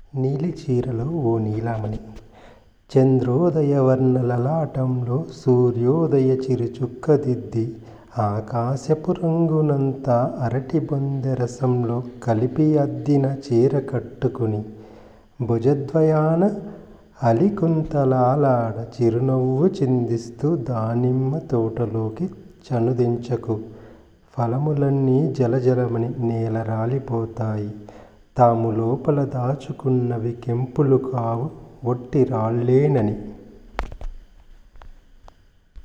నీలి చీరలో ఓ నీలమణి చంద్రోదయ వర్ణ లలాటంలో సూర్యోదయ చిరుచుక్క దిద్ది ఆకాశపు రంగునంతా అరటి బొందె రసంలో కలిపి అద్దిన చీర కట్టుకుని భుజద్వయాన అలికుంతలాలాడ చిరునవ్వు చిందిస్తూ దానిమ్మ తోటలోకి చనుదించకు ఫలములన్నీ జలజలమని నేల రాలిపోతాయి తాము లోపల దాచుకున్నవి కెంపులు కావు వట్టి రాళ్ళేనని